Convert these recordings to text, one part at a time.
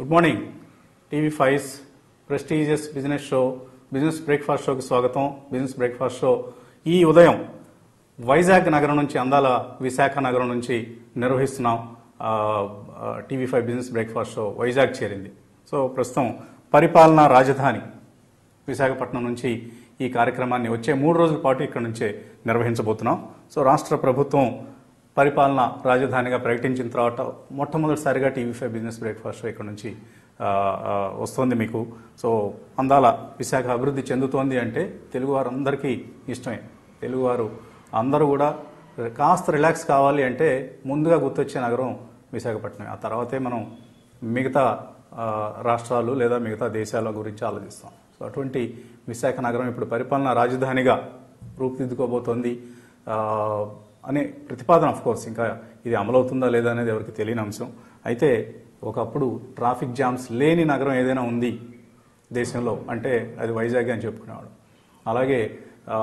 Good morning TV five's prestigious business show business breakfast షోకి స్వాగతం business breakfast show ఈ ఉదయం వైజాగ్ నగరం నుంచి అందాల విశాఖ నగరం నుంచి నిర్వహిస్తున్నాం ఆ, ఆ, TV five business breakfast show Vizag చేరింది సో ప్రస్తుతం పరిపాలనా రాజధాని విశాఖపట్నం నుంచి ఈ కార్యక్రమాన్ని వచ్చే మూడు రోజుల పాటు ఇక్కడ నుంచే నిర్వహించబోతున్నాం సో రాష్ట్ర ప్రభుత్వం పరిపాలన రాజధానిగా ప్రకటించిన తర్వాత మొట్టమొదటిసారిగా TV five business breakfast show ఇక్కడ నుంచి ఆ, ఆ, వస్తోంది మీకు సో అందాల విశాఖ అభివృద్ధి చెందుతోంది అంటే తెలుగువారందరికీ ఇష్టమే తెలుగువారు అందరూ కూడా కాస్త రిలాక్స్ కావాలి అంటే ముందుగా గుర్తొచ్చే నగరం విశాఖపట్నం ఆ తర్వాతే మనం మిగతా ఆ, రాష్ట్రాలు లేదా మిగతా దేశాల గురించి ఆలోచిస్తాం సో అటువంటి విశాఖ నగరం ఇప్పుడు పరిపాలనా రాజధానిగా రూపుదిద్దుకోబోతోంది ఆ, అనే ప్రతిపాదన ఆఫ్ కోర్స్ ఇంకా ఇది అమలవుతుందా లేదా అనేది ఎవరికి తెలియని అంశం అయితే ఒకప్పుడు ట్రాఫిక్ జామ్స్ లేని నగరం ఏదైనా ఉంది దేశంలో అంటే అది వైజాగ్ అని చెప్పుకునేవాడు అలాగే ఆ,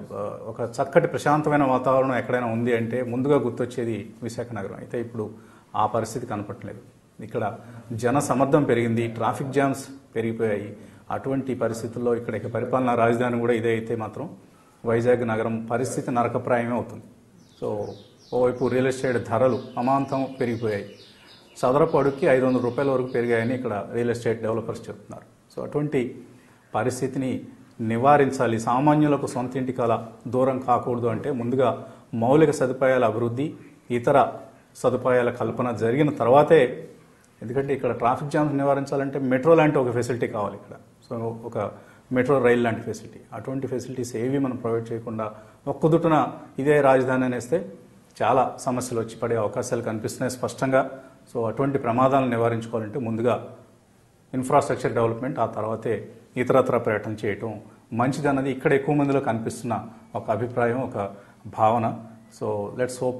ఒక చక్కటి ప్రశాంతమైన వాతావరణం ఎక్కడైనా ఉంది అంటే ముందుగా గుర్తొచ్చేది విశాఖ నగరం అయితే ఇప్పుడు ఆ పరిస్థితి కనపట్లేదు ఇక్కడ జన సమర్థం పెరిగింది ట్రాఫిక్ జామ్స్ పెరిగిపోయాయి అటువంటి పరిస్థితుల్లో ఇక్కడ ఇక పరిపాలనా రాజధాని కూడా ఇదే అయితే మాత్రం వైజాగ్ నగరం పరిస్థితి నరకప్రాయమే అవుతుంది సో ఓవైపు రియల్ ఎస్టేట్ ధరలు అమాంతం పెరిగిపోయాయి చదరపు అడుగుకి ఐదు వందల రూపాయల వరకు పెరిగాయని ఇక్కడ రియల్ ఎస్టేట్ డెవలపర్స్ చెప్తున్నారు సో అటువంటి పరిస్థితిని నివారించాలి సామాన్యులకు సొంత ఇంటి కల దూరం కాకూడదు అంటే ముందుగా మౌలిక సదుపాయాల అభివృద్ధి ఇతర సదుపాయాల కల్పన జరిగిన తర్వాతే ఎందుకంటే ఇక్కడ ట్రాఫిక్ జామ్స్ నివారించాలంటే మెట్రో లాంటి ఒక ఫెసిలిటీ కావాలి ఇక్కడ సో ఒక మెట్రో రైల్ లాంటి ఫెసిలిటీ అటువంటి ఫెసిలిటీస్ ఏవి మనం ప్రొవైడ్ చేయకుండా ఒక్కదుటున ఇదే రాజధాని అనేస్తే చాలా సమస్యలు వచ్చి పడే అవకాశాలు కనిపిస్తున్నాయి స్పష్టంగా సో అటువంటి ప్రమాదాలను నివారించుకోవాలంటే ముందుగా ఇన్ఫ్రాస్ట్రక్చర్ డెవలప్మెంట్ ఆ తర్వాతే ఇతరత్ర పర్యటన చేయటం మంచిది అన్నది ఇక్కడ ఎక్కువ మందిలో కనిపిస్తున్న ఒక అభిప్రాయం ఒక భావన so let's hope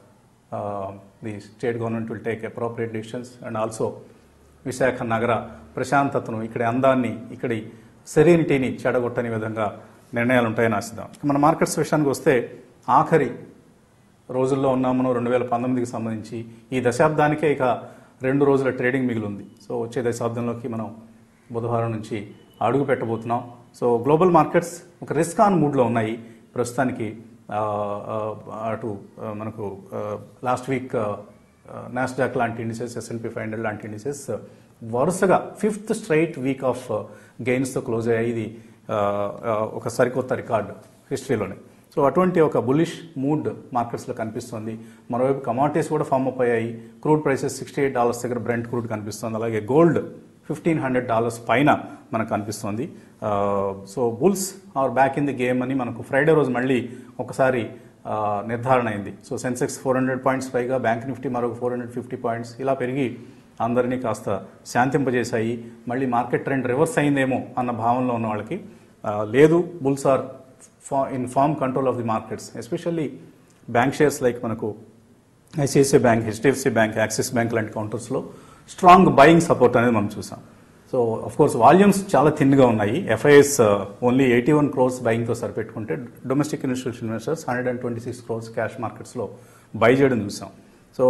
the state government will take appropriate decisions and also Visakha నగర ప్రశాంతతను ఇక్కడి అందాన్ని ఇక్కడి సెరీనిటీని చెడగొట్టని విధంగా నిర్ణయాలు ఉంటాయని ఆశిద్దాం ఇక మన మార్కెట్స్ విషయానికి వస్తే ఆఖరి రోజుల్లో ఉన్నామను రెండు వేల పంతొమ్మిదికి సంబంధించి ఈ దశాబ్దానికే ఇక రెండు రోజుల ట్రేడింగ్ మిగిలి ఉంది సో వచ్చే దశాబ్దంలోకి మనం బుధవారం నుంచి అడుగు పెట్టబోతున్నాం సో గ్లోబల్ మార్కెట్స్ ఒక రిస్క్ ఆన్ మూడ్లో ఉన్నాయి ప్రస్తుతానికి ఆ, ఆ, అటు ఆ, మనకు లాస్ట్ వీక్ నాస్డాక్ లాంటి ఇండిసెస్ ఎస్ఎల్పి ఫైవ్ హండ్రెడ్ లాంటి ఇండిసెస్ వరుసగా ఫిఫ్త్ స్ట్రైట్ వీక్ ఆఫ్ గెయిన్స్తో క్లోజ్ అయ్యాయి ఇది ఆ, ఆ, ఒక సరికొత్త రికార్డు హిస్టరీలోనే సో అటువంటి ఒక బులిష్ మూడ్ మార్కెట్స్లో కనిపిస్తుంది మరోవైపు కమాడిటీస్ కూడా ఫామ్ అప్ అయ్యాయి crude prices sixty eight dollars దగ్గర బ్రెంట్ క్రూడ్ కనిపిస్తుంది అలాగే గోల్డ్ ఫిఫ్టీన్ హండ్రెడ్ డాలర్స్ పైన మనకు కనిపిస్తుంది so bulls are back in the game అని మనకు ఫ్రైడే రోజు మళ్ళీ ఒకసారి ఆ, నిర్ధారణ అయింది so Sensex four hundred points పైగా బ్యాంక్ నిఫ్టీ మరొక ఫోర్ హండ్రెడ్ ఫిఫ్టీ పాయింట్స్ ఇలా పెరిగి అందరినీ కాస్త శాంతింపజేశాయి మళ్ళీ మార్కెట్ ట్రెండ్ రివర్స్ అయిందేమో అన్న భావనలో ఉన్న వాళ్ళకి ఆ, లేదు bulls are in form control of the markets especially bank shares like మనకు ICICI bank HDFC bank Axis bank లాంటి కౌంటర్స్లో స్ట్రాంగ్ బయింగ్ సపోర్ట్ అనేది మనం చూసాం సో అఫ్ కోర్స్ వాల్యూమ్స్ చాలా థిన్గా ఉన్నాయి FIs only eighty one crores బయింగ్తో సరిపెట్టుకుంటే domestic institution investors hundred and twenty six crores cash మార్కెట్స్లో బై చేయడం చూసాం సో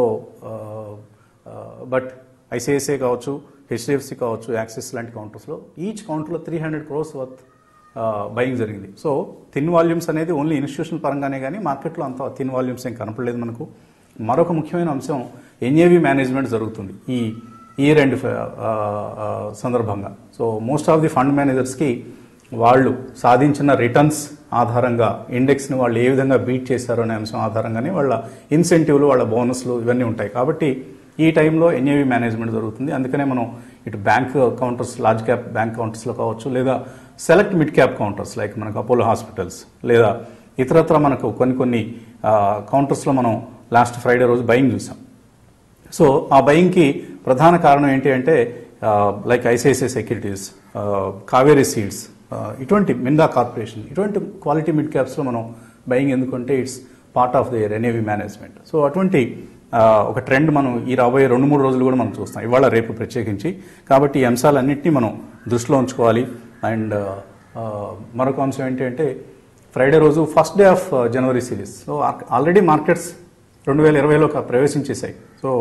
బట్ ఐసిఐసిఐ కావచ్చు హెచ్డిఎఫ్సి కావచ్చు యాక్సిస్ లాంటి కౌంటర్స్లో ఈచ్ కౌంటర్లో three hundred crores worth buying జరిగింది సో థిన్ వాల్యూమ్స్ అనేది ఓన్లీ ఇన్స్టిట్యూషనల్ పరంగానే కానీ మార్కెట్లో అంత థిన్ వాల్యూమ్స్ ఏం కనపడలేదు మనకు మరొక ముఖ్యమైన అంశం ఎన్ఏవి మేనేజ్మెంట్ జరుగుతుంది ఈ ఇయర్ ఎండ్ సందర్భంగా so most of the fund మేనేజర్స్కి వాళ్ళు సాధించిన రిటర్న్స్ ఆధారంగా ఇండెక్స్ని వాళ్ళు ఏ విధంగా బీట్ చేశారు అనే అంశం ఆధారంగానే వాళ్ళ ఇన్సెంటివ్లు వాళ్ళ బోనస్లు ఇవన్నీ ఉంటాయి కాబట్టి ఈ టైంలో ఎన్ఏవి మేనేజ్మెంట్ జరుగుతుంది అందుకనే మనం ఇటు bank counters large cap bank కౌంటర్స్లో కావచ్చు లేదా select mid cap counters like మనకు అపోలో హాస్పిటల్స్ లేదా ఇతరత్ర మనకు కొన్ని కొన్ని కౌంటర్స్లో మనం లాస్ట్ ఫ్రైడే రోజు బయింగ్ చూసాం సో ఆ బయింగ్కి ప్రధాన కారణం ఏంటి అంటే like ICICI securities Kaveri seeds ఇటువంటి మిందా కార్పొరేషన్ ఇటువంటి క్వాలిటీ మిడ్ క్యాప్స్లో మనం బయింగ్ ఎందుకంటే it's part of the NAV management so అటువంటి ఆ, ఒక ట్రెండ్ మనం ఈ రాబోయే రెండు మూడు రోజులు కూడా మనం చూస్తాం ఇవాళ రేపు ప్రత్యేకించి కాబట్టి ఈ అంశాలన్నింటినీ మనం దృష్టిలో ఉంచుకోవాలి అండ్ మరొక అంశం ఏంటి అంటే ఫ్రైడే రోజు first day of January series so already markets రెండు వేల ఇరవైలో ప్రవేశించేశాయి so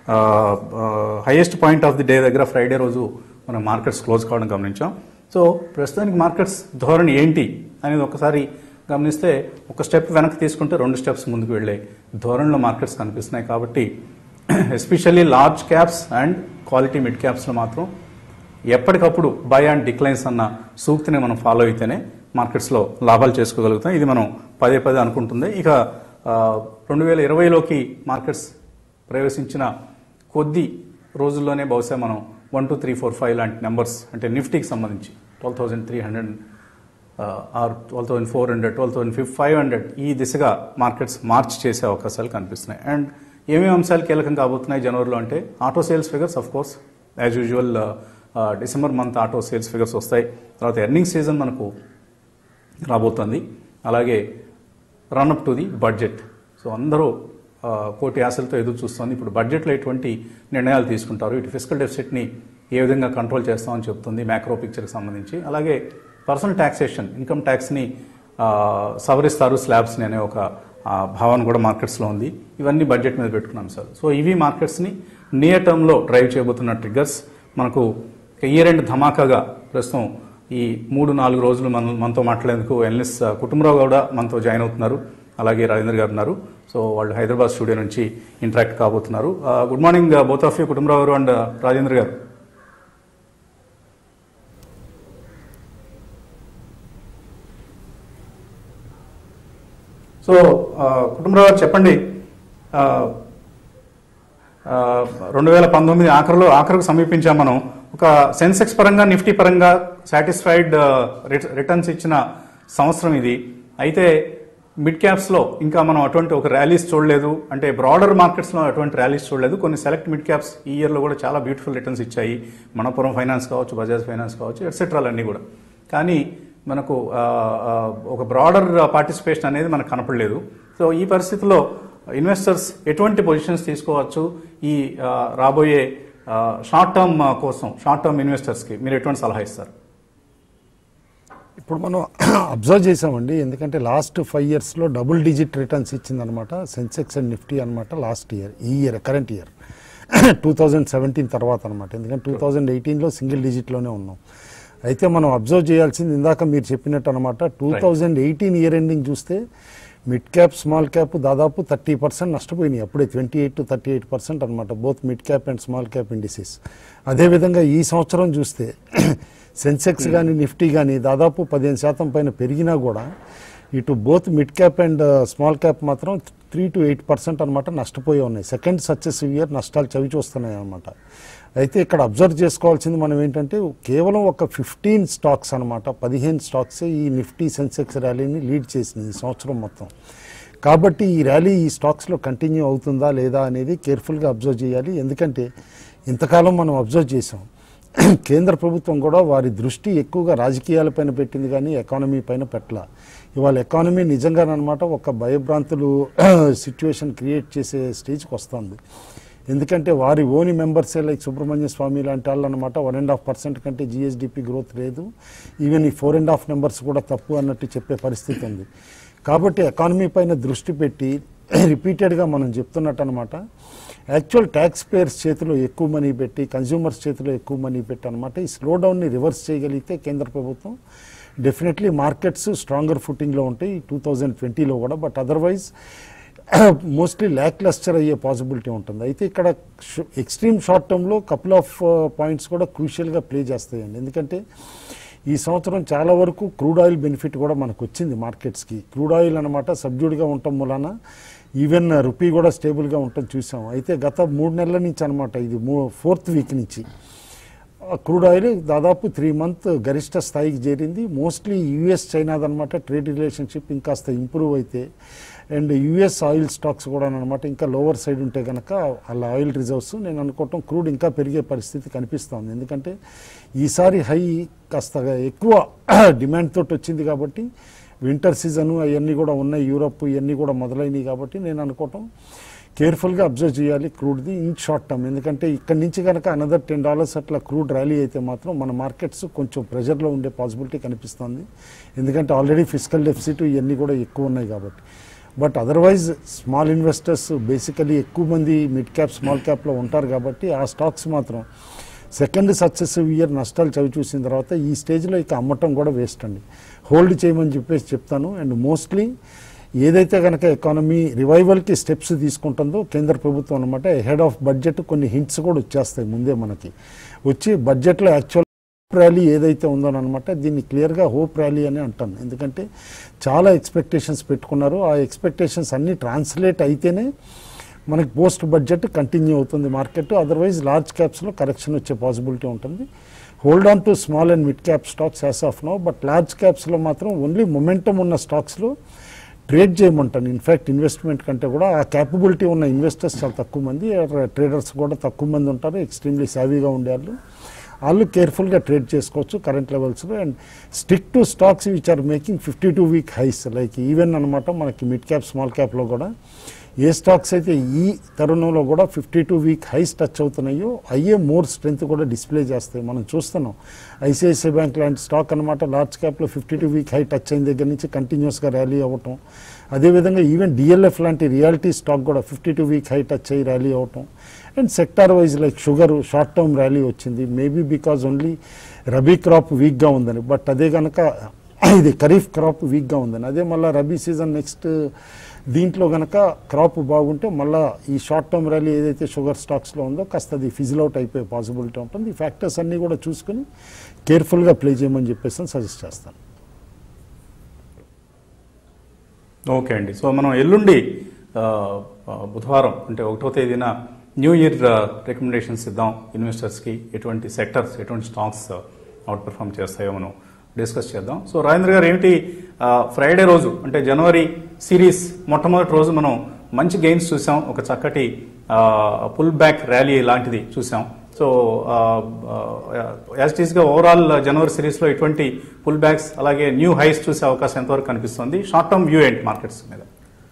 highest point of the day దగ్గర ఫ్రైడే రోజు మనం మార్కెట్స్ క్లోజ్ కావడం గమనించాం సో ప్రస్తుతానికి మార్కెట్స్ ధోరణి ఏంటి అనేది ఒకసారి గమనిస్తే ఒక స్టెప్ వెనక్కి తీసుకుంటే రెండు స్టెప్స్ ముందుకు వెళ్ళే ధోరణిలో మార్కెట్స్ కనిపిస్తున్నాయి కాబట్టి especially large caps and quality mid క్యాప్స్లో మాత్రం ఎప్పటికప్పుడు బై అండ్ డిక్లైన్స్ అన్న సూక్తిని మనం ఫాలో అయితేనే మార్కెట్స్లో లాభాలు చేసుకోగలుగుతాం ఇది మనం పదే పదే అనుకుంటుంది ఇక రెండు వేల ఇరవైలోకి మార్కెట్స్ ప్రవేశించిన కొద్ది రోజుల్లోనే బహుశా మనం one two three four five లాంటి నెంబర్స్ అంటే నిఫ్టీకి సంబంధించి twelve thousand three hundred or twelve thousand four hundred twelve thousand fif five hundred ఈ దిశగా మార్కెట్స్ మార్చ్ చేసే అవకాశాలు కనిపిస్తున్నాయి అండ్ ఏమేమి అంశాలు కీలకం కాబోతున్నాయి జనవరిలో అంటే auto sales figures of course as usual December month auto sales figures వస్తాయి తర్వాత ఎర్నింగ్ సీజన్ మనకు రాబోతుంది అలాగే run up to the budget so అందరూ ఆ, కోటి ఆశలతో ఎదురు చూస్తుంది ఇప్పుడు బడ్జెట్లో ఎటువంటి నిర్ణయాలు తీసుకుంటారు ఇటు ఫిజికల్ డెఫిసిట్ని ఏ విధంగా కంట్రోల్ చేస్తామని చెప్తుంది మ్యాక్రో పిక్చర్కి సంబంధించి అలాగే పర్సనల్ ట్యాక్సేషన్ ఇన్కమ్ ట్యాక్స్ని ఆ, సవరిస్తారు స్లాబ్స్ని అనే ఒక ఆ, భావన కూడా మార్కెట్స్లో ఉంది ఇవన్నీ బడ్జెట్ మీద పెట్టుకున్నాం సార్ సో ఇవి మార్కెట్స్ని నియర్ టర్మ్లో డ్రైవ్ చేయబోతున్న ట్రిగ్గర్స్ మనకు ఇయర్ ఎండ్ ధమాకాగా ప్రస్తుతం ఈ మూడు నాలుగు రోజులు మన మనతో మాట్లాడేందుకు ఎన్ఎస్ కుటుంబరావు కూడా మనతో జాయిన్ అవుతున్నారు అలాగే రాజేంద్ర గారు ఉన్నారు సో వాళ్ళు హైదరాబాద్ స్టూడియో నుంచి ఇంటరాక్ట్ కాబోతున్నారు good morning both of you Kutumbarao garu and Rajendra గారు సో ఆ, కుటుంబరావు గారు చెప్పండి ఆ, ఆ, రెండు వేల పంతొమ్మిది ఆఖరిలో ఆఖరికి సమీపించాం మనం ఒక సెన్సెక్స్ పరంగా నిఫ్టీ పరంగా సాటిస్ఫైడ్ రిటర్న్స్ ఇచ్చిన సంవత్సరం ఇది అయితే మిడ్ క్యాప్స్లో ఇంకా మనం అటువంటి ఒక ర్యాలీస్ చూడలేదు అంటే బ్రాడర్ మార్కెట్స్లో అటువంటి ర్యాలీస్ చూడలేదు కొన్ని సెలెక్ట్ మిడ్ క్యాప్స్ ఈ ఇయర్లో కూడా చాలా బ్యూటిఫుల్ రిటర్న్స్ ఇచ్చాయి మనపురం ఫైనాన్స్ కావచ్చు బజాజ్ ఫైనాన్స్ కావచ్చు ఎట్సెట్రాలు అన్నీ కూడా కానీ మనకు ఆ, ఆ, ఒక బ్రాడర్ పార్టిసిపేషన్ అనేది మనకు కనపడలేదు సో ఈ పరిస్థితిలో ఇన్వెస్టర్స్ ఎటువంటి పొజిషన్స్ తీసుకోవచ్చు ఈ ఆ, రాబోయే షార్ట్ టర్మ్ కోసం షార్ట్ టర్మ్ ఇన్వెస్టర్స్కి మీరు ఎటువంటి సలహా ఇస్తారు ఇప్పుడు మనం అబ్జర్వ్ చేసామండి ఎందుకంటే లాస్ట్ ఫైవ్ ఇయర్స్లో డబుల్ డిజిట్ రిటర్న్స్ ఇచ్చిందనమాట సెన్సెక్స్ అండ్ నిఫ్టీ అనమాట లాస్ట్ ఇయర్ ఈ year current year two thousand seventeen తర్వాత అనమాట ఎందుకంటే టూ థౌజండ్ ఎయిటీన్లో సింగిల్ డిజిట్లోనే ఉన్నాం అయితే మనం అబ్జర్వ్ చేయాల్సింది ఇందాక మీరు చెప్పినట్టు అనమాట two thousand eighteen year ending చూస్తే మిడ్ క్యాప్ స్మాల్ క్యాప్ దాదాపు థర్టీ పర్సెంట్ నష్టపోయినాయి అప్పుడే twenty eight to thirty eight percent అనమాట both mid cap and small cap indices అదేవిధంగా ఈ సంవత్సరం చూస్తే సెన్సెక్స్ కానీ నిఫ్టీ కానీ దాదాపు పదిహేను శాతం పైన పెరిగినా కూడా ఇటు both mid cap and small cap మాత్రం త్రీ టు ఎయిట్ పర్సెంట్ అనమాట నష్టపోయి ఉన్నాయి సెకండ్ సక్సెసివ్ ఇయర్ నష్టాలు చవి చూస్తున్నాయి అనమాట అయితే ఇక్కడ అబ్జర్వ్ చేసుకోవాల్సింది మనం ఏంటంటే కేవలం ఒక ఫిఫ్టీన్ స్టాక్స్ అనమాట పదిహేను స్టాక్సే ఈ నిఫ్టీ సెన్సెక్స్ ర్యాలీని లీడ్ చేసింది ఈ సంవత్సరం మొత్తం కాబట్టి ఈ ర్యాలీ ఈ స్టాక్స్లో కంటిన్యూ అవుతుందా లేదా అనేది కేర్ఫుల్గా అబ్జర్వ్ చేయాలి ఎందుకంటే ఇంతకాలం మనం అబ్జర్వ్ చేసాం కేంద్ర ప్రభుత్వం కూడా వారి దృష్టి ఎక్కువగా రాజకీయాలపైన పెట్టింది కానీ ఎకానమీ పైన పెట్టల ఇవాళ ఎకానమీ నిజంగానమాట ఒక భయభ్రాంతులు సిచ్యువేషన్ క్రియేట్ చేసే స్టేజ్కి వస్తుంది ఎందుకంటే వారి ఓని మెంబర్సే లైక్ సుబ్రహ్మణ్య స్వామి లాంటి వాళ్ళు అనమాట వన్ అండ్ హాఫ్ పర్సెంట్ కంటే జిఎస్డిపి గ్రోత్ లేదు ఈవెన్ ఈ ఫోర్ అండ్ హాఫ్ నెంబర్స్ కూడా తప్పు అన్నట్టు చెప్పే పరిస్థితి ఉంది కాబట్టి ఎకానమీ పైన దృష్టి పెట్టి రిపీటెడ్గా మనం చెప్తున్నట్టు అనమాట యాక్చువల్ ట్యాక్స్ పేయర్స్ చేతిలో ఎక్కువ మనీ పెట్టి కన్జ్యూమర్స్ చేతిలో ఎక్కువ మనీ పెట్టి అనమాట ఈ స్లో డౌన్ని రివర్స్ చేయగలిగితే కేంద్ర ప్రభుత్వం డెఫినెట్లీ మార్కెట్స్ స్ట్రాంగర్ ఫుటింగ్లో ఉంటాయి టూ థౌజండ్ ట్వంటీలో కూడా but otherwise mostly lacklustre అయ్యే పాసిబిలిటీ ఉంటుంది అయితే ఇక్కడ ఎక్స్ట్రీమ్ షార్ట్ టర్మ్లో కపుల్ ఆఫ్ పాయింట్స్ కూడా క్రూషియల్గా ప్లే చేస్తాయండి ఎందుకంటే ఈ సంవత్సరం చాలా వరకు క్రూడ్ ఆయిల్ బెనిఫిట్ కూడా మనకు వచ్చింది మార్కెట్స్కి క్రూడ్ ఆయిల్ అనమాట సబ్డ్యూడ్గా ఉండటం మూలాన ఈవెన్ రూపీ కూడా స్టేబుల్గా ఉండటం చూసాం అయితే గత మూడు నెలల నుంచి అనమాట ఇది మూ ఫోర్త్ వీక్ నుంచి క్రూడ్ ఆయిల్ దాదాపు త్రీ మంత్ గరిష్ట స్థాయికి చేరింది మోస్ట్లీ యుఎస్ చైనాదనమాట ట్రేడ్ రిలేషన్షిప్ ఇంకాస్త ఇంప్రూవ్ అయితే అండ్ యుఎస్ ఆయిల్ స్టాక్స్ కూడా అనమాట ఇంకా లోవర్ సైడ్ ఉంటే కనుక వాళ్ళ ఆయిల్ రిజర్వ్స్ నేను అనుకోవటం క్రూడ్ ఇంకా పెరిగే పరిస్థితి కనిపిస్తుంది ఎందుకంటే ఈసారి హై కాస్త ఎక్కువ డిమాండ్ తోటి వచ్చింది కాబట్టి వింటర్ సీజను అవన్నీ కూడా ఉన్నాయి యూరప్ ఇవన్నీ కూడా మొదలైనవి కాబట్టి నేను అనుకోవటం కేర్ఫుల్గా అబ్జర్వ్ చేయాలి క్రూడ్ది ఇన్ షార్ట్ టర్మ్ ఎందుకంటే ఇక్కడ నుంచి కనుక అనదర్ టెన్ డాలర్స్ అట్లా క్రూడ్ ర్యాలీ అయితే మాత్రం మన మార్కెట్స్ కొంచెం ప్రెషర్లో ఉండే పాసిబిలిటీ కనిపిస్తుంది ఎందుకంటే ఆల్రెడీ ఫిజికల్ డెఫిసిట్ ఇవన్నీ కూడా ఎక్కువ ఉన్నాయి కాబట్టి but otherwise small investors basically ఎక్కువ మంది మిడ్ క్యాప్ స్మాల్ క్యాప్లో ఉంటారు కాబట్టి ఆ స్టాక్స్ మాత్రం సెకండ్ సక్సెసివ్ ఇయర్ నష్టాలు చవి చూసిన తర్వాత ఈ స్టేజ్లో ఇక అమ్మటం కూడా వేస్ట్ అండి హోల్డ్ చేయమని చెప్పేసి చెప్తాను అండ్ మోస్ట్లీ ఏదైతే కనుక ఎకానమీ రివైవల్కి స్టెప్స్ తీసుకుంటుందో కేంద్ర ప్రభుత్వం అనమాట హెడ్ ఆఫ్ బడ్జెట్ కొన్ని హింట్స్ కూడా వచ్చేస్తాయి ముందే మనకి వచ్చి బడ్జెట్లో యాక్చువల్ ర్యాలీ ఏదైతే ఉందో అనమాట దీన్ని క్లియర్గా హోప్ ర్యాలీ అని అంటాను ఎందుకంటే చాలా ఎక్స్పెక్టేషన్స్ పెట్టుకున్నారు ఆ ఎక్స్పెక్టేషన్స్ అన్నీ ట్రాన్స్లేట్ అయితేనే మనకి పోస్ట్ బడ్జెట్ కంటిన్యూ అవుతుంది మార్కెట్ అదర్వైజ్ లార్జ్ క్యాప్స్లో కరెక్షన్ వచ్చే పాసిబిలిటీ ఉంటుంది hold on to small and mid cap stocks as of no but large క్యాప్స్లో మాత్రం ఓన్లీ మొమెంటం ఉన్న స్టాక్స్లో ట్రేడ్ చేయమంటాను ఇన్ఫ్యాక్ట్ ఇన్వెస్ట్మెంట్ కంటే కూడా ఆ క్యాపబిలిటీ ఉన్న ఇన్వెస్టర్స్ చాలా తక్కువ మంది ట్రేడర్స్ కూడా తక్కువ మంది ఉంటారు ఎక్స్ట్రీమ్లీ సావీగా ఉండేవాళ్ళు వాళ్ళు కేర్ఫుల్గా ట్రేడ్ చేసుకోవచ్చు కరెంట్ లెవెల్స్లో and stick to stocks which are making fifty two week highs like even అనమాట మనకి మిడ్ క్యాప్ స్మాల్ క్యాప్లో కూడా ఏ స్టాక్స్ అయితే ఈ తరుణంలో కూడా fifty two week highs touch అవుతున్నాయో అయ్యే మోర్ స్ట్రెంత్ కూడా డిస్ప్లే చేస్తాయి మనం చూస్తున్నాం ఐసిఐసిఐ బ్యాంక్ లాంటి స్టాక్ అనమాట లార్జ్ క్యాప్లో fifty two week high touch అయిన దగ్గర నుంచి కంటిన్యూస్గా ర్యాలీ అవ్వటం అదేవిధంగా ఈవెన్ డిఎల్ఎఫ్ లాంటి రియాలిటీ స్టాక్ కూడా fifty two week high touch అయ్యి ర్యాలీ అవటం and sector wise like sugar short term rally వచ్చింది maybe because only rabi crop వీక్గా ఉందని బట్ అదే కనుక ఇది ఖరీఫ్ క్రాప్ వీక్గా ఉందని అదే మళ్ళీ రబీ సీజన్ నెక్స్ట్ దీంట్లో గనక క్రాప్ బాగుంటే మళ్ళీ ఈ షార్ట్ టర్మ్ ర్యాలీ ఏదైతే షుగర్ స్టాక్స్లో ఉందో కాస్త అది ఫిజిల్ అవుట్ అయిపోయే పాసిబిలిటీ ఉంటుంది ఈ ఫ్యాక్టర్స్ అన్నీ కూడా చూసుకుని కేర్ఫుల్గా ప్లే చేయమని చెప్పేసి సజెస్ట్ చేస్తాను ఓకే అండి సో మనం ఎల్లుండి ఆ, ఆ, బుధవారం అంటే ఒకటో తేదీన న్యూ ఇయర్ రికమెండేషన్స్ ఇద్దాం ఇన్వెస్టర్స్కి ఎటువంటి సెక్టర్స్ ఎటువంటి స్టాక్స్ అవుట్ పర్ఫామ్ చేస్తాయో మనం డిస్కస్ చేద్దాం సో రాజేంద్ర గారు ఏమిటి ఆ, ఫ్రైడే రోజు అంటే జనవరి సిరీస్ మొట్టమొదటి రోజు మనం మంచి గెయిన్స్ చూసాం ఒక చక్కటి పుల్ బ్యాక్ ర్యాలీ లాంటిది చూసాం సో యాజ్ టీస్గా ఓవరాల్ జనవరి సిరీస్లో ఎటువంటి పుల్ బ్యాక్స్ అలాగే న్యూ హైస్ చూసే అవకాశం ఎంతవరకు కనిపిస్తుంది షార్ట్ టర్మ్ వ్యూ ఏంటి మార్కెట్స్ మీద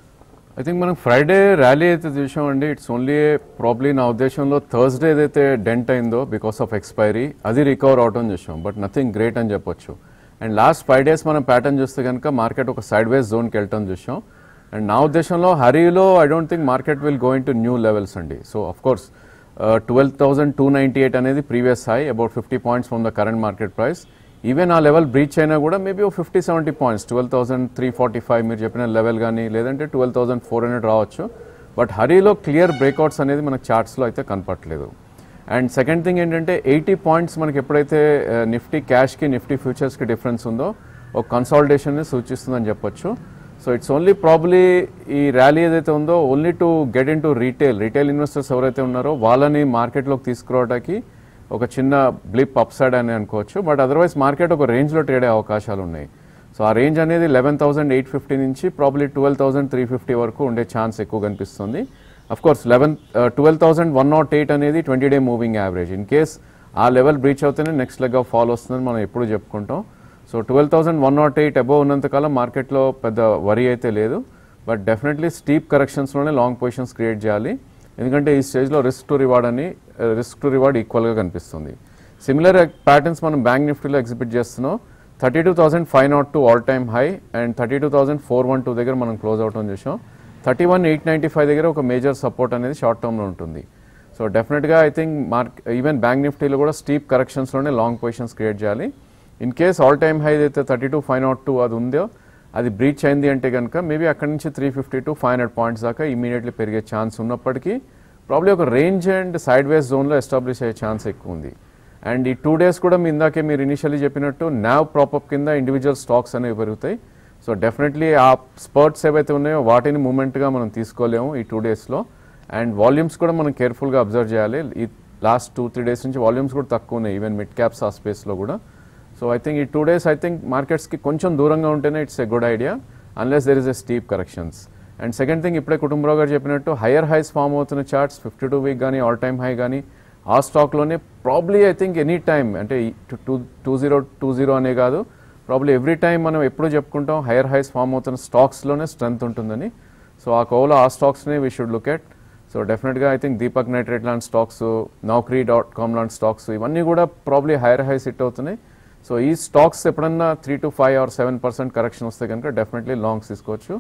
ఐ థింక్ మనం ఫ్రైడే ర్యాలీ అయితే చూసామండి ఇట్స్ ఓన్లీ ప్రాబ్లీ నా ఉద్దేశంలో థర్స్డే ఏదైతే డెంట్ అయిందో బికాస్ ఆఫ్ ఎక్స్పైరీ అది రికవర్ అవటం చూసాం బట్ నథింగ్ గ్రేట్ అని చెప్పొచ్చు అండ్ లాస్ట్ ఫైవ్ డేస్ మనం ప్యాటర్న్ చూస్తే కనుక మార్కెట్ ఒక సైడ్ వేస్ జోన్కి వెళ్ళటం చూసాం అండ్ నా ఉద్దేశంలో హరీలో I don't think market will going to new levels అండి so of course twelve thousand two ninety eight అనేది previous high about fifty points from the current market price even ఆ level breach అయినా కూడా maybe oh fifty seventy points twelve thousand three forty five మీరు చెప్పిన level కానీ లేదంటే twelve thousand four hundred రావచ్చు but హరీలో క్లియర్ బ్రేక్అవుట్స్ అనేది మనకు చార్ట్స్లో అయితే కనపట్లేదు అండ్ సెకండ్ థింగ్ ఏంటంటే ఎయిటీ పాయింట్స్ మనకి ఎప్పుడైతే నిఫ్టీ క్యాష్కి నిఫ్టీ ఫ్యూచర్స్కి డిఫరెన్స్ ఉందో ఒక కన్సాలిడేషన్ని సూచిస్తుందని చెప్పొచ్చు సో ఇట్స్ ఓన్లీ ప్రాబ్లీ ఈ ర్యాలీ ఏదైతే ఉందో only to get in to retail retail investors ఎవరైతే ఉన్నారో వాళ్ళని మార్కెట్లోకి తీసుకురావడానికి ఒక చిన్న బ్లిప్ అప్సైడ్ అని అనుకోవచ్చు బట్ అదర్వైజ్ మార్కెట్ ఒక రేంజ్లో ట్రేడ్ అయ్యే అవకాశాలు ఉన్నాయి సో ఆ రేంజ్ అనేది లెవెన్ థౌసండ్ ఎయిట్ ఫిఫ్టీ నుంచి probably twelve thousand three fifty వరకు ఉండే ఛాన్స్ ఎక్కువ కనిపిస్తుంది of course eleven twelve thousand one not eight అనేది twenty day moving average in case ఆ లెవెల్ బ్రీచ్ అవుతేనే నెక్స్ట్ లెగ్ ఆఫ్ ఫాల్ వస్తుందని మనం ఎప్పుడు చెప్పుకుంటాం so twelve thousand one not eight above ఉన్నంతకాలం మార్కెట్లో పెద్ద వరి అయితే లేదు బట్ డెఫినెట్లీ స్టీప్ కరెక్షన్స్లోనే లాంగ్ పొజిషన్స్ క్రియేట్ చేయాలి ఎందుకంటే ఈ స్టేజ్లో రిస్క్ టు రివార్డ్ అని రిస్క్ టు రివార్డ్ ఈక్వల్గా కనిపిస్తుంది సిమిలర్ ప్యాటర్న్స్ మనం బ్యాంక్ నిఫ్టీలో ఎగ్జిబిట్ చేస్తున్నాం thirty two thousand five not two all time high and thirty two thousand four one two దగ్గర మనం క్లోజ్ అవటం చూసాం thirty one eight ninety five దగ్గర ఒక మేజర్ సపోర్ట్ అనేది షార్ట్ టర్మ్లో ఉంటుంది సో డెఫినెట్గా I think mark even bank నిఫ్టీలో కూడా స్టీప్ కరెక్షన్స్లోనే లాంగ్ పొజిషన్స్ క్రియేట్ చేయాలి in case all time high అయితే thirty two five not two అది ఉందో అది బ్రీచ్ అయింది అంటే కనుక మేబీ అక్కడి నుంచి three fifty to five hundred points దాకా ఇమీడియట్లీ పెరిగే ఛాన్స్ ఉన్నప్పటికీ ప్రాబ్లీ ఒక రేంజ్ అండ్ సైడ్ వేస్ జోన్లో ఎస్టాబ్లిష్ అయ్యే ఛాన్స్ ఎక్కువ ఉంది అండ్ ఈ టూ డేస్ కూడా మీ ఇందాకే మీరు ఇనిషియల్లీ చెప్పినట్టు నావ్ ప్రాపప్ కింద ఇండివిజువల్ స్టాక్స్ అనేవి పెరుగుతాయి సో డెఫినెట్లీ ఆ స్పర్ట్స్ ఏవైతే ఉన్నాయో వాటిని మూమెంట్గా మనం తీసుకోలేము ఈ టూ డేస్లో అండ్ వాల్యూమ్స్ కూడా మనం కేర్ఫుల్గా అబ్జర్వ్ చేయాలి ఈ లాస్ట్ టూ త్రీ డేస్ నుంచి వాల్యూమ్స్ కూడా తక్కువ ఉన్నాయి ఈవెన్ మిడ్ క్యాప్స్ ఆ స్పేస్లో కూడా సో ఐ థింక్ ఈ టూ డేస్ ఐ థింక్ మార్కెట్స్కి కొంచెం దూరంగా ఉంటేనే it's a good idea unless there is a steep corrections and second thing ఇప్పుడే కుటుంబరావు గారు చెప్పినట్టు హయ్యర్ హైస్ ఫామ్ అవుతున్న చార్ట్స్ ఫిఫ్టీ టూ వీక్ కానీ ఆల్ టైమ్ హై కానీ ఆ స్టాక్లోనే probably I think any time అంటే two two zero two zero అనే కాదు ప్రాబ్లీ ఎవ్రీ టైం మనం ఎప్పుడు చెప్పుకుంటాం హయ్యర్ హైస్ ఫామ్ అవుతున్న స్టాక్స్లోనే స్ట్రెంత్ ఉంటుందని సో ఆ కోవలో ఆ స్టాక్స్ని we should look at so డెఫినెట్గా ఐ థింక్ దీపక్ నైట్రేట్ లాంటి స్టాక్స్ నౌకరీ డాట్ కామ్ లాంటి స్టాక్స్ ఇవన్నీ కూడా ప్రాబ్లీ హైయర్ హైస్ హిట్ అవుతున్నాయి సో ఈ స్టాక్స్ ఎప్పుడన్నా three to five or seven percent correction వస్తే కనుక డెఫినెట్లీ లాంగ్స్ తీసుకోవచ్చు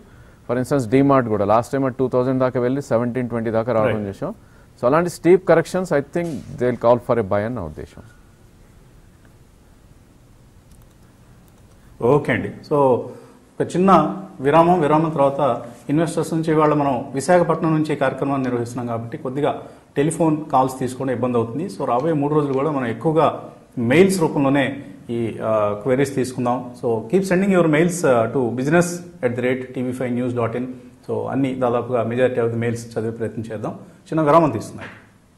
ఫర్ ఇన్స్టెన్స్ డీమార్ట్ కూడా లాస్ట్ టైం టూ థౌసండ్ దాకా వెళ్ళి సెవెంటీన్ ట్వంటీ దాకా రావడం Right. చేసాం సో అలాంటి steep corrections I think they will call for a buy అని నా ఉద్దేశం ఓకే అండి సో ఒక చిన్న విరామం విరామం తర్వాత ఇన్వెస్టర్స్ నుంచి ఇవాళ మనం విశాఖపట్నం నుంచి ఈ కార్యక్రమాన్ని నిర్వహిస్తున్నాం కాబట్టి కొద్దిగా టెలిఫోన్ కాల్స్ తీసుకోవడం ఇబ్బంది అవుతుంది సో రాబోయే మూడు రోజులు కూడా మనం ఎక్కువగా మెయిల్స్ రూపంలోనే ఈ క్వైరీస్ తీసుకుందాం so keep sending your mails to business at the rate TV five news dot in so అన్ని దాదాపుగా మెజారిటీ ఆఫ్ ది మెయిల్స్ చదివే ప్రయత్నం చేద్దాం చిన్న విరామం తీసుకున్నాయి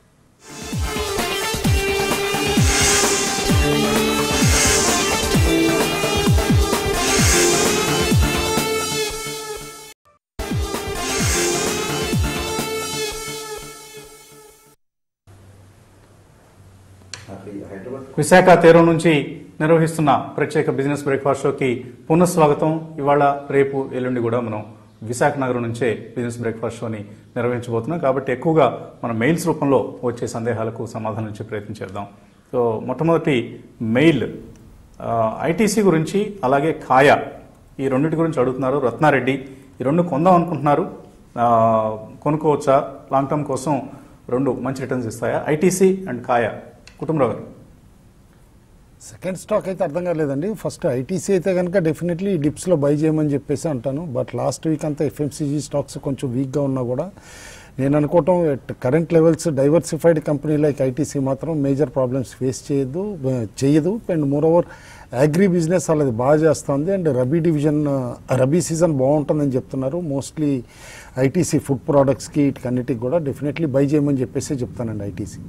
విశాఖ తీరం నుంచి నిర్వహిస్తున్న ప్రత్యేక బిజినెస్ బ్రేక్ఫాస్ట్ షోకి పునఃస్వాగతం ఇవాళ రేపు ఎల్లుండి కూడా మనం విశాఖ నగరం నుంచే బిజినెస్ బ్రేక్ఫాస్ట్ షోని నిర్వహించబోతున్నాం కాబట్టి ఎక్కువగా మన మెయిల్స్ రూపంలో వచ్చే సందేహాలకు సమాధానం ఇచ్చే ప్రయత్నం చేద్దాం సో మొట్టమొదటి మెయిల్ ఐటీసీ గురించి అలాగే ఖాయా ఈ రెండింటి గురించి అడుగుతున్నారు రత్నారెడ్డి ఈ రెండు కొందాం అనుకుంటున్నారు ఆ, కొనుక్కోవచ్చా లాంగ్ టర్మ్ కోసం రెండు మంచి రిటర్న్స్ ఇస్తాయా ITC and Kaya Kutumbarao garu second stock అయితే అర్థం కాలేదండి ఫస్ట్ ఐటీసీ అయితే కనుక డెఫినెట్లీ డిప్స్లో బై చేయమని చెప్పేసి అంటాను బట్ లాస్ట్ వీక్ అంతా ఎఫ్ఎంసీజీ స్టాక్స్ కొంచెం వీక్గా ఉన్నా కూడా నేను అనుకోవటం at current levels diversified company like ITC మాత్రం మేజర్ ప్రాబ్లమ్స్ ఫేస్ చేయదు బ- చేయదు and moreover agri business అలాది బాగా చేస్తుంది and rabi division rabi season బాగుంటుందని చెప్తున్నారు మోస్ట్లీ ఐటీసీ ఫుడ్ ప్రోడక్ట్స్కి వీటికన్నిటికి కూడా డెఫినెట్లీ బై చేయమని చెప్పేసి చెప్తానండి ఐటీసీ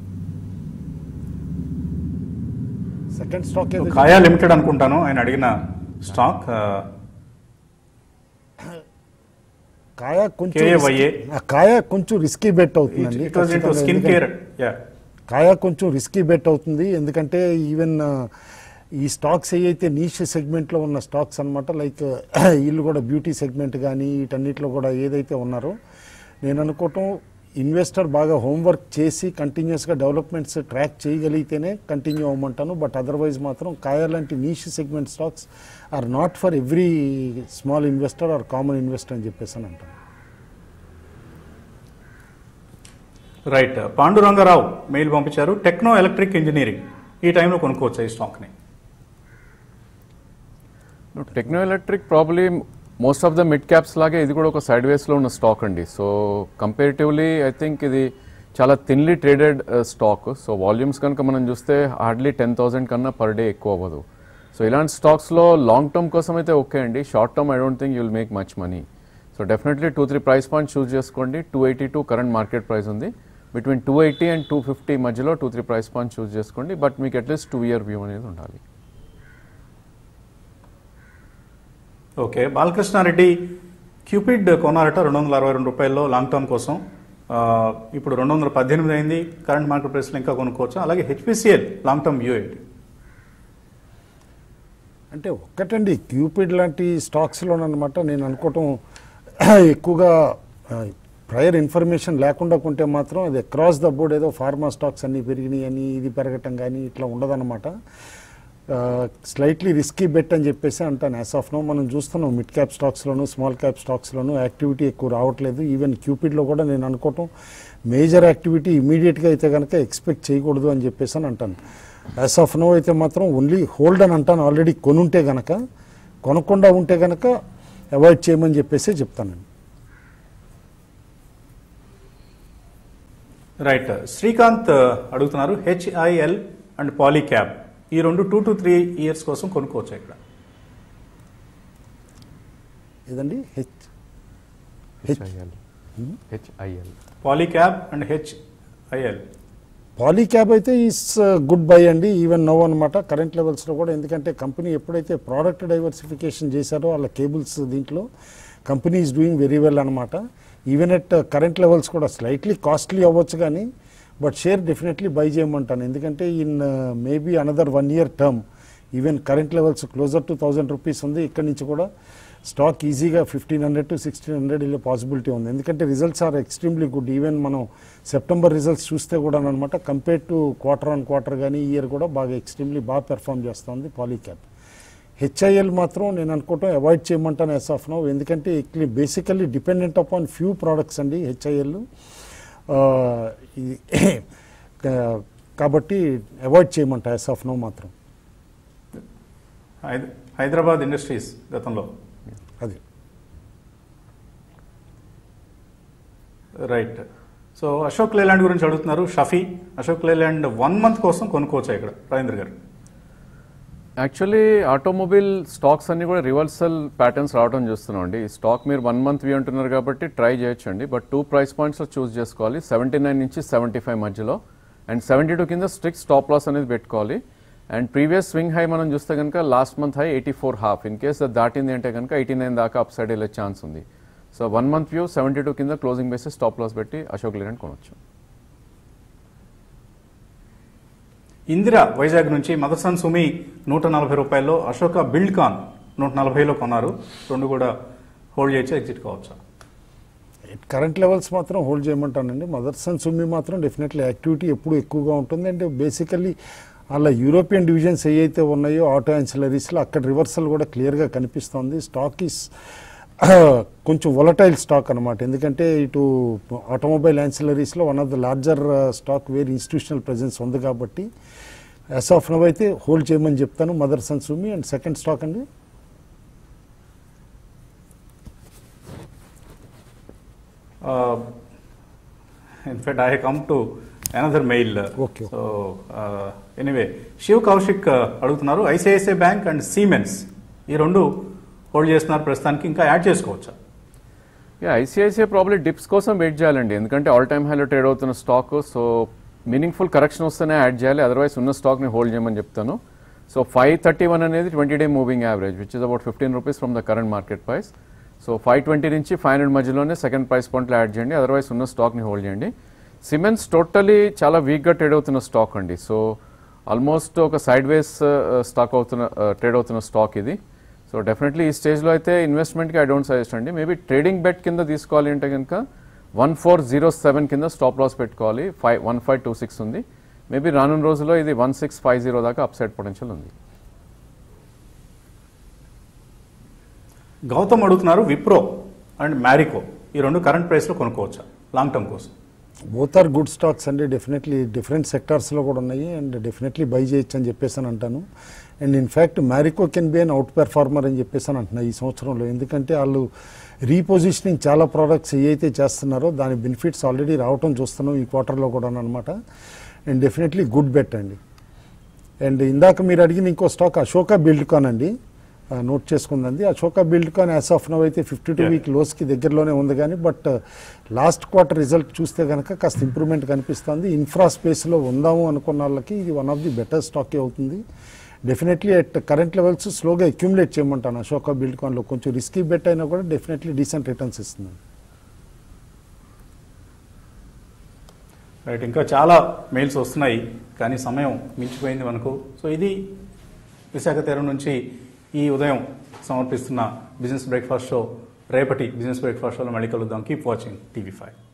సెకండ్ స్టాక్ ఏదో ఖాయా లిమిటెడ్ అనుకుంటాను ఆయన అడిగిన స్టాక్ ఆ, కాయ కొంచెం KAYA. రిస్కీ- ఆ కాయ కొంచెం రిస్కీ బెట్ అవుతుందండి ఇట్ వాజ్ ఇంటూ ఖచ్చితంగా. స్కిన్ ఎందుకంటే కేర్ యా కాయ కొంచెం రిస్కీ బెట్ అవుతుంది ఎందుకంటే ఈవెన్ ఈ స్టాక్స్ ఏవైతే నీష్ సెగ్మెంట్లో ఉన్న స్టాక్స్ అన్నమాట లైక్ వీళ్ళు కూడా బ్యూటీ సెగ్మెంట్ కానీ వీటన్నిటిలో కూడా ఏదైతే ఉన్నారో నేను అనుకోవటం ఇన్వెస్టర్ బాగా హోంవర్క్ చేసి కంటిన్యూస్గా డెవలప్మెంట్స్ ట్రాక్ చేయగలిగితేనే కంటిన్యూ అవ్వమంటాను బట్ అదర్వైజ్ మాత్రం కాయ లాంటి niche segment stocks are not for every small investor or common investor అని చెప్పేసి అని అంటాను రైట్ పాండురంగారావు మెయిల్ పంపించారు టెక్నో ఎలక్ట్రిక్ ఇంజనీరింగ్ ఈ టైంలో కొనుక్కోవచ్చు ఈ స్టాక్ని Techno Electric probably most of the mid caps లాగే ఇది కూడా ఒక సైడ్ వేస్లో ఉన్న స్టాక్ అండి సో కంపేరిటివ్లీ ఐ థింక్ ఇది చాలా thinly traded stock so volumes కనుక మనం చూస్తే హార్డ్లీ టెన్ థౌసండ్ కన్నా పర్ డే ఎక్కువ అవ్వదు సో ఇలాంటి స్టాక్స్లో లాంగ్ టర్మ్ కోసం అయితే ఓకే అండి short term I don't think you'll make much money so definitely two three price point choose చేసుకోండి two eighty two current market price ఉంది between two eighty and two fifty మధ్యలో two three price point choose చేసుకోండి but మీకు at least two year view అనేది ఉండాలి okay Balakrishna Reddy Cupid కొనారట రెండు వందల అరవై రెండు రూపాయల్లో లాంగ్ టర్మ్ కోసం ఆ, ఇప్పుడు రెండు వందల పద్దెనిమిది అయింది కరెంట్ మార్కెట్ ప్రైస్లో ఇంకా కొనుక్కోవచ్చు అలాగే హెచ్పిసిఎల్ లాంగ్ టర్మ్ వ్యూ ఏంటి అంటే ఒక్కటండి క్యూపిడ్ లాంటి స్టాక్స్లోనమాట నేను అనుకోవటం ఎక్కువగా ప్రయర్ ఇన్ఫర్మేషన్ లేకుండా కొంటే మాత్రం అది అక్రాస్ ద బోర్డ్ ఏదో ఫార్మా స్టాక్స్ అన్నీ పెరిగినాయి అని ఇది పెరగటం కానీ ఇట్లా ఉండదన్నమాట స్లైట్లీ రిస్కీ బెట్ అని చెప్పేసి అంటాను యాజ్ ఆఫ్ నో మనం చూస్తున్నాం మిడ్ క్యాప్ స్టాక్స్లోను స్మాల్ క్యాప్ స్టాక్స్లోను యాక్టివిటీ ఎక్కువ రావట్లేదు ఈవెన్ క్యూపిడ్లో కూడా నేను అనుకోవటం మేజర్ యాక్టివిటీ ఇమీడియట్గా అయితే కనుక ఎక్స్పెక్ట్ చేయకూడదు అని చెప్పేసి అని అంటాను యాజ్ ఆఫ్ నో అయితే మాత్రం ఓన్లీ హోల్డ్ అని అంటాను ఆల్రెడీ కొనుంటే గనక కొనకుండా ఉంటే గనక అవాయిడ్ చేయమని చెప్పేసి చెప్తానండి రైట్ శ్రీకాంత్ అడుగుతున్నారు హెచ్ఐఎల్ అండ్ పాలీక్యాబ్ ఈ రెండు టూ టు త్రీ ఇయర్స్ కోసం కొనుక్కోవచ్చు ఇక్కడ ఏదండి H H HIL HIL Polycab and HIL Polycab అయితే ఈస్ గుడ్ బై అండి ఈవెన్ నో అనమాట కరెంట్ లెవెల్స్లో కూడా ఎందుకంటే కంపెనీ ఎప్పుడైతే ప్రోడక్ట్ డైవర్సిఫికేషన్ చేశారో వాళ్ళ కేబుల్స్ దీంట్లో company is doing very well అనమాట ఈవెన్ ఎట్ కరెంట్ లెవెల్స్ కూడా స్లైట్లీ కాస్ట్లీ అవ్వచ్చు కానీ బట్ షేర్ డెఫినెట్లీ బై చేయమంటాను ఎందుకంటే in maybe another one year term even current levels closer to thousand rupees ఉంది ఇక్కడి నుంచి కూడా స్టాక్ ఈజీగా fifteen hundred to sixteen hundred వెళ్ళే పాసిబిలిటీ ఉంది ఎందుకంటే results are extremely good even మనం సెప్టెంబర్ రిజల్ట్స్ చూస్తే కూడా అనమాట compare to quarter on quarter కానీ ఇయర్ కూడా బాగా ఎక్స్ట్రీమ్లీ బాగా పెర్ఫామ్ చేస్తుంది పాలీక్యాప్ హెచ్ఐఎల్ మాత్రం నేను అనుకోవటం అవాయిడ్ చేయమంటాను ఎస్ ఆఫ్ నో ఎందుకంటే basically dependent upon few products అండి హెచ్ఐఎల్ కాబట్టి అవాయిడ్ చేయమంటా ఎస్ ఆఫ్ నో మాత్రం హైద- హైదరాబాద్ ఇండస్ట్రీస్ గతంలో అది రైట్ సో అశోక్ లేలాండ్ గురించి అడుగుతున్నారు షఫీ అశోక్ లేలాండ్ వన్ మంత్ కోసం కొనుక్కోవచ్చా ఇక్కడ రాజేంద్ర గారు యాక్చువల్లీ ఆటోమొబైల్ స్టాక్స్ అన్ని కూడా రివర్సల్ ప్యాటర్న్స్ రావడం చూస్తున్నాం అండి ఈ స్టాక్ మీరు వన్ మంత్ వి అంటున్నారు కాబట్టి ట్రై చేయొచ్చు అండి బట్ టూ ప్రైస్ పాయింట్స్లో చూస్ చేసుకోవాలి సెవెంటీ నైన్ నుంచి సెవెంటీ ఫైవ్ మధ్యలో అండ్ సెవెంటీ టూ కింద స్ట్రిక్ట్ స్టాప్ లాస్ అనేది పెట్టుకోవాలి అండ్ ప్రీవియస్ స్వింగ్ హై మనం చూస్తే కనుక last month high eighty four half in case అది దాటింది అంటే కనుక ఎయిటీ నైన్ దాకా అప్ సైడ్ వెళ్ళే ఛాన్స్ ఉంది so one month view seventy two కింద క్లోజింగ్ బేసిస్ స్టాప్ లాస్ పెట్టి అశోక్ లేలాండ్ కొనొచ్చు ఇందిరా వైజాగ్ నుంచి మదర్సన్ సుమి నూట నలభై రూపాయల్లో అశోక బిల్డ్ కాన్ నూట నలభైలో కొన్నారు రెండు కూడా హోల్డ్ చేయొచ్చు ఎగ్జిట్ కావచ్చా కరెంట్ లెవెల్స్ మాత్రం హోల్డ్ చేయమంటానండి మదర్స్ అండ్ సుమ్మి మాత్రం డెఫినెట్లీ యాక్టివిటీ ఎప్పుడు ఎక్కువగా ఉంటుంది అంటే బేసికల్లీ అలా యూరోపియన్ డివిజన్స్ ఏవైతే ఉన్నాయో ఆటో యాన్సిలరీస్లో అక్కడ రివర్సల్ కూడా క్లియర్గా కనిపిస్తోంది స్టాక్ ఈస్ కొంచెం వొలటైల్ స్టాక్ అనమాట ఎందుకంటే ఇటు ఆటోమొబైల్ యాన్సిలరీస్లో one of the larger stock where institutional presence ఉంది కాబట్టి యాజ్ ఆఫ్ నవ్ అయితే హోల్డ్ చేయమని చెప్తాను Motherson Sumi and second stock అండి in fact I come to another mail Okay. So anyway Shiv Kaushik uh, అడుగుతున్నారు ఐసిఐసిఐ బ్యాంక్ అండ్ సీమెన్స్ ఈ రెండు హోల్డ్ చేస్తున్నారు ప్రస్తుతానికి ఇంకా యాడ్ చేసుకోవచ్చా యా ఐసిఐసిఐ ప్రాబ్లీ డిప్స్ కోసం వెయిట్ చేయాలండి ఎందుకంటే ఆల్ టైమ్ హైలో ట్రేడ్ అవుతున్న స్టాక్ సో మీనింగ్ఫుల్ కరెక్షన్ వస్తేనే యాడ్ చేయాలి అదర్వైజ్ ఉన్న స్టాక్ని హోల్డ్ చేయమని చెప్తాను సో ఫైవ్ థర్టీ వన్ అనేది twenty day moving average which is about fifteen rupees from the current market price so five twenty నుంచి ఫైవ్ హండ్రెడ్ మధ్యలోనే సెకండ్ ప్రైస్ పాయింట్లో యాడ్ చేయండి అదర్వైజ్ ఉన్న స్టాక్ని హోల్డ్ చేయండి సిమెంట్స్ టోటలీ చాలా వీక్గా ట్రేడ్ అవుతున్న స్టాక్ అండి సో ఆల్మోస్ట్ ఒక సైడ్ వేస్ స్టాక్ అవుతున్న ట్రేడ్ అవుతున్న స్టాక్ ఇది సో డెఫినెట్లీ ఈ స్టేజ్లో అయితే ఇన్వెస్ట్మెంట్కి ఐ డోంట్ సజెస్ట్ అండి మేబీ ట్రేడింగ్ బెట్ కింద తీసుకోవాలి అంటే కనుక వన్ ఫోర్ జీరో సెవెన్ కింద స్టాప్ లాస్ పెట్టుకోవాలి five one five two six ఉంది మేబీ రానున్న రోజుల్లో ఇది వన్ సిక్స్ ఫైవ్ జీరో దాకా అప్ సైడ్ పొటెన్షియల్ ఉంది గౌతమ్ అడుగుతున్నారు విప్రో అండ్ మ్యారికో ఈ రెండు కరెంట్ ప్రైస్లో కొనుక్కోవచ్చా లాంగ్ టర్మ్ కోసం బోత్ ఆర్ గుడ్ స్టాక్స్ అండి డెఫినెట్లీ డిఫరెంట్ సెక్టార్స్లో కూడా ఉన్నాయి అండ్ డెఫినెట్లీ బై చేయొచ్చు అని చెప్పేసి అని అంటాను and in fact Marico can be an outperformer అని చెప్పేసి అని అంటున్నా ఈ సంవత్సరంలో ఎందుకంటే వాళ్ళు రీపొజిషనింగ్ చాలా ప్రోడక్ట్స్ ఏవైతే చేస్తున్నారో దాని బెనిఫిట్స్ ఆల్రెడీ రావటం చూస్తున్నాం ఈ క్వార్టర్లో కూడా అనమాట అండ్ డెఫినెట్లీ గుడ్ బెట్ అండి అండ్ ఇందాక మీరు అడిగిన ఇంకో స్టాక్ అశోక బిల్డ్కాన్ అండి ఆ, నోట్ చేసుకుందండి Ashoka Buildcon as of now అయితే ఫిఫ్టీ టూ Yeah. వీక్ లోస్కి దగ్గరలోనే ఉంది కానీ బట్ లాస్ట్ క్వార్టర్ రిజల్ట్ చూస్తే కనుక కాస్త ఇంప్రూవ్మెంట్ కనిపిస్తుంది ఇన్ఫ్రా స్పేస్లో ఉందాము అనుకున్న వాళ్ళకి ఇది వన్ ఆఫ్ ది బెటర్ స్టాకే అవుతుంది డెఫినెట్లీ అట్ కరెంట్ లెవెల్స్ స్లోగా అక్యుములేట్ చేయమంటాను అశోక బిల్డ్కాన్లో కొంచెం రిస్కీ బెట్ అయినా కూడా డెఫినెట్లీ డీసెంట్ రిటర్న్స్ ఇస్తుంది రైట్ ఇంకా చాలా మెయిల్స్ వస్తున్నాయి కానీ సమయం మించిపోయింది మనకు సో ఇది విశాఖ తీరం నుంచి ఈ ఉదయం సమర్పిస్తున్న బిజినెస్ బ్రేక్ఫాస్ట్ షో రేపటి బిజినెస్ బ్రేక్ఫాస్ట్ షోలో మళ్ళీ కలుద్దాం కీప్ వాచింగ్ టీవీ ఫైవ్